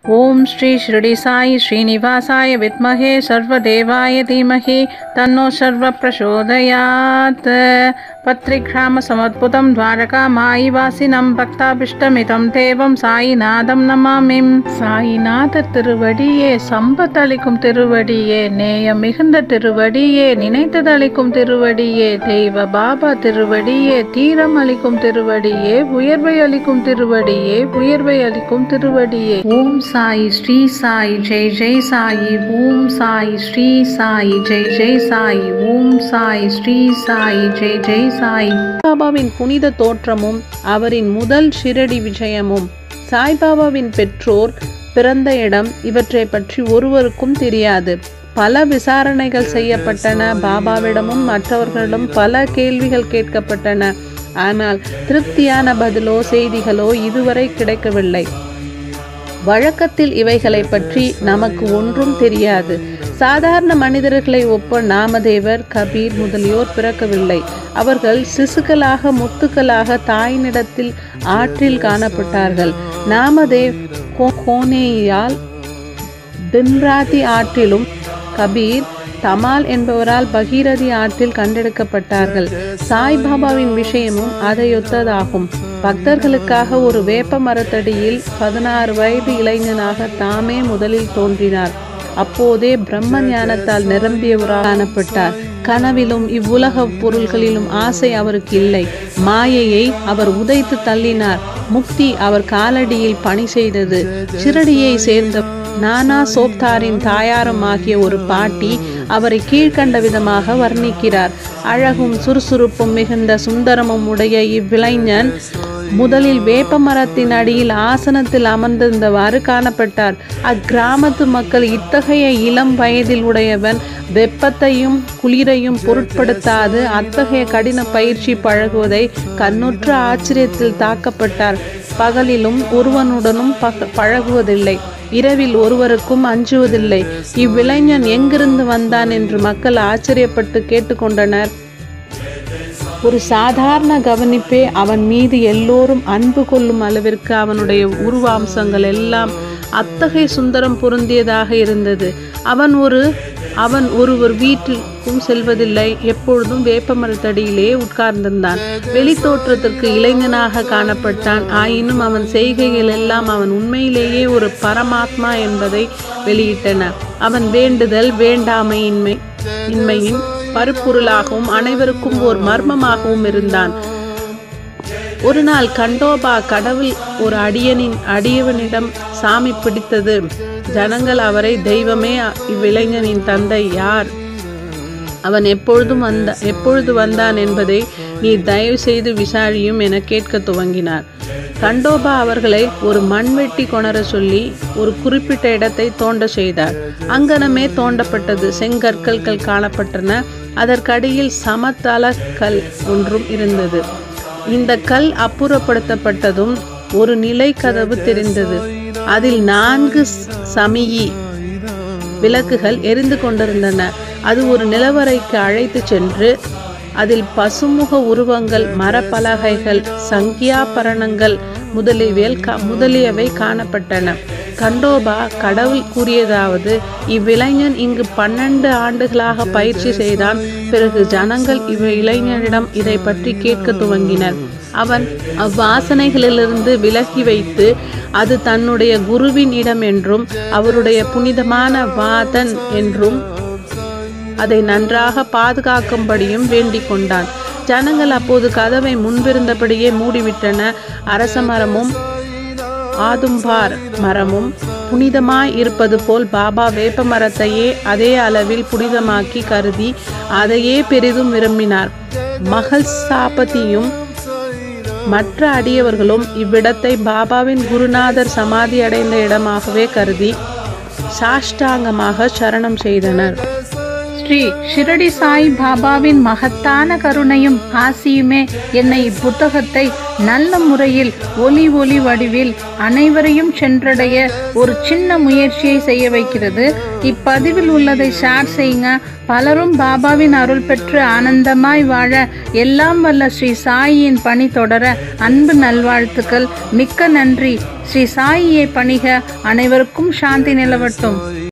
ॐ श्री शिरडी साई श्रीनिवासाय विद्महे सर्वदेवाय धीमहि तन्नो सर्व प्रचोदयात् पत्रिग्रामसमद्भुतं द्वारकामायिवासिनं भक्ताभिष्टमितं देवं சாயிநாதம் நமாமிம் சாயிநாத திருவடியே சம்பத்தளிக்கும் திருவடியே நேயம் மிகுந்த திருவடியே நினைத்ததளிக்கும் திருவடியே தெய்வ பாபா திருவடியே தீரம் அளிக்கும் திருவடியே உயர்வை அளிக்கும் திருவடியே உயர்வை அளிக்கும் திருவடியே ஓம் சாய் ஸ்ரீ சாய் ஜெய் ஜெய் சாயி ஓம் சாய் ஸ்ரீ சாய் ஜெய் ஜெய் சாயி ஓம் சாய் ஸ்ரீ சாய் ஜெய் ஜெய் சாய் சாய்பாபாவின் புனித தோற்றமும் அவரின் முதல் ஷிரடி விஜயமும் சாய்பாபாவின் பெற்றோர் பிறந்த இடம் இவற்றை பற்றி ஒருவருக்கும் தெரியாது பல விசாரணைகள் செய்யப்பட்டன பாபாவிடமும் மற்றவர்களிடம் பல கேள்விகள் கேட்கப்பட்டன ஆனால் திருப்தியான பதிலோ செய்திகளோ இதுவரை கிடைக்கவில்லை வழக்கத்தில் இவைகளை பற்றி நமக்கு ஒன்றும் தெரியாது சாதாரண மனிதர்களை ஒப்ப நாமதேவர் கபீர் முதலியோர் பிறக்கவில்லை அவர்கள் சிசுக்களாக முத்துக்களாக தாயினிடத்தில் ஆற்றில் காணப்பட்டார்கள் நாமதேவ் கோ- கோனேயால் பிம்ராதி ஆற்றிலும் கபீர் தமால் என்பவரால் பகீரதி ஆற்றில் கண்டெடுக்கப்பட்டார்கள் சாய்பாபாவின் விஷயமும் அதையொத்ததாகும் பக்தர்களுக்காக ஒரு வேப்ப மரத்தடியில் பதினாறு வயது இளைஞனாக தாமே முதலில் தோன்றினார் அப்போதே பிரம்ம ஞானத்தால் நிரம்பியவராக காணப்பட்டார் கனவிலும் இவ்வுலக பொருள்களிலும் ஆசை அவருக்கு இல்லை மாயையை அவர் உதைத்து தள்ளினார் முக்தி அவர் காலடியில் பணி செய்தது சிரடியை சேர்ந்த நானா சோப்தாரின் தாயாரும் ஆகிய ஒரு பாட்டி அவரை கீழ்க்கண்ட விதமாக வர்ணிக்கிறார் அழகும் சுறுசுறுப்பும் மிகுந்த சுந்தரமும் உடைய இவ்விளைஞன் முதலில் வேப்ப மரத்தின் அடியில் ஆசனத்தில் அமர்ந்திருந்தவாறு காணப்பட்டார் அக்கிராமத்து மக்கள் இத்தகைய இளம் வயதில் உடையவன் வெப்பத்தையும் குளிரையும் பொருட்படுத்தாது அத்தகைய கடின பயிற்சி பழகுவதை கண்ணுற்ற ஆச்சரியத்தில் தாக்கப்பட்டார் பகலிலும் ஒருவனுடனும் பக பழகுவதில்லை இரவில் ஒருவருக்கும் அஞ்சுவதில்லை இவ்விளைஞன் எங்கிருந்து வந்தான் என்று மக்கள் ஆச்சரியப்பட்டு கேட்டுக்கொண்டனர் ஒரு சாதாரண கவனிப்பே அவன் மீது எல்லோரும் அன்பு கொள்ளும் அளவிற்கு அவனுடைய உருவாம்சங்கள் எல்லாம் அத்தகைய சுந்தரம் பொருந்தியதாக இருந்தது அவன் ஒரு அவன் ஒருவர் வீட்டிற்கும் செல்வதில்லை எப்பொழுதும் வேப்ப மரத்தடியிலே உட்கார்ந்திருந்தான் வெளி தோற்றத்திற்கு இளைஞனாக காணப்பட்டான் ஆயினும் அவன் செய்கைகள் எல்லாம் அவன் உண்மையிலேயே ஒரு பரமாத்மா என்பதை வெளியிட்டன அவன் வேண்டுதல் வேண்டாமையின்மை இன்மையின் பருப்பொருளாகவும் அனைவருக்கும் ஓர் மர்மமாகவும் இருந்தான் ஒரு நாள் கண்டோபா கடவுள் ஒரு அடியனின் அடியவனிடம் சாமி பிடித்தது ஜனங்கள் அவரை தெய்வமே இவ்விளைஞனின் தந்தை யார் அவன் எப்பொழுதும் வந்த எப்பொழுது வந்தான் என்பதை நீ தயவு செய்து விசாரியும் என கேட்க துவங்கினார் கண்டோபா அவர்களை ஒரு மண்வெட்டி கொணர சொல்லி ஒரு குறிப்பிட்ட இடத்தை தோண்ட செய்தார் அங்கனமே தோண்டப்பட்டது செங்கற்கல்கள் காணப்பட்டன அதற்கடியில் சமதள கல் ஒன்றும் இருந்தது இந்த கல் அப்புறப்படுத்தப்பட்டதும் ஒரு நிலை கதவு தெரிந்தது அதில் நான்கு ஸ்- சமியி விளக்குகள் எரிந்து கொண்டிருந்தன அது ஒரு நிலவரைக்கு அழைத்து சென்று அதில் பசுமுக உருவங்கள் மரப்பலகைகள் சங்கியாபரணங்கள் முதலியவை கா- முதலியவை காணப்பட்டன கண்டோபா கடவுள் கூறியதாவது இவ்விளைஞன் இங்கு பன்னெண்டு ஆண்டுகளாக பயிற்சி செய்தான் பிறகு ஜனங்கள் இவ் இளைஞனிடம் இதை பற்றி கேட்க துவங்கினர் அவன் அவ்வாசனைகளிலிருந்து விலகி வைத்து அது தன்னுடைய குருவின் இடம் என்றும் அவருடைய புனிதமான வாதன் என்றும் அதை நன்றாக பாதுகாக்கும்படியும் வேண்டிக் கொண்டான் ஜனங்கள் அப்போது கதவை முன்பிருந்தபடியே மூடிவிட்டன அரச மரமும் ஆதும்பார் மரமும் புனிதமாய் இருப்பது போல் பாபா வேப்ப மரத்தையே அதே அளவில் புனிதமாக்கி கருதி அதையே பெரிதும் விரும்பினார் மகள் சாபதியும் மற்ற அடியவர்களும் இவ்விடத்தை பாபாவின் குருநாதர் சமாதி அடைந்த இடமாகவே கருதி சாஷ்டாங்கமாக சரணம் செய்தனர் ஸ்ரீ ஷிரடி சாய் பாபாவின் மகத்தான கருணையும் ஆசியுமே என்னை இப்புத்தகத்தை நல்ல முறையில் ஒலி ஒலி வடிவில் அனைவரையும் சென்றடைய ஒரு சின்ன முயற்சியை செய்ய வைக்கிறது இப்பதிவில் உள்ளதை ஷேர் செய்யுங்க பலரும் பாபாவின் அருள் பெற்று ஆனந்தமாய் வாழ எல்லாம் வல்ல ஸ்ரீ சாயியின் பணி தொடர அன்பு நல்வாழ்த்துக்கள் மிக்க நன்றி ஸ்ரீ சாயியை பணிக அனைவருக்கும் சாந்தி நிலவட்டும்